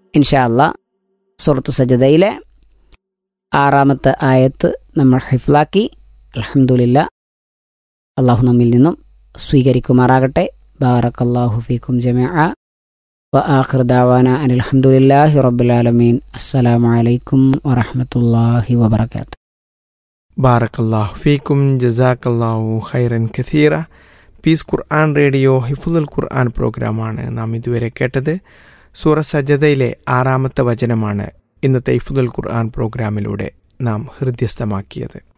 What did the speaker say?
ഇൻഷാ അല്ലാ സുറത്തു സജദയിലെ ആറാമത്തെ ആയത്ത് നമ്മൾ ഹിഫ്ലാക്കി അലഹമുല്ല അള്ളാഹു നമ്മിൽ നിന്നും സ്വീകരിക്കുമാറാകട്ടെ ബാറക്കല്ലാഹു ഫീക്കും ജമിഅ വ ആഖിർ ദാവാന അനിൽ ഹംദുലില്ലാഹി റബ്ബിൽ ആലമീൻ അസ്സലാമു അലൈക്കും വറഹ്മത്തുള്ളാഹി വബറകാതുഹു ബാറക്കല്ലാഹു ഫീക്കും ജസാക്കല്ലാഹു ഖൈറൻ കഥീറ പീസ് ഖുർആൻ റേഡിയോ ഹിഫുൽ ഖുർആൻ പ്രോഗ്രാമാണ് നാം ഇതുവരെ കേട്ടത് സൂറ സജദയിലെ ആറാമത്തെ വചനമാണ് ഇന്നത്തെ ഹിഫുൽ ഖുർആൻ പ്രോഗ്രാമിലൂടെ നാം ഹൃദ്യസ്ഥമാക്കിയത്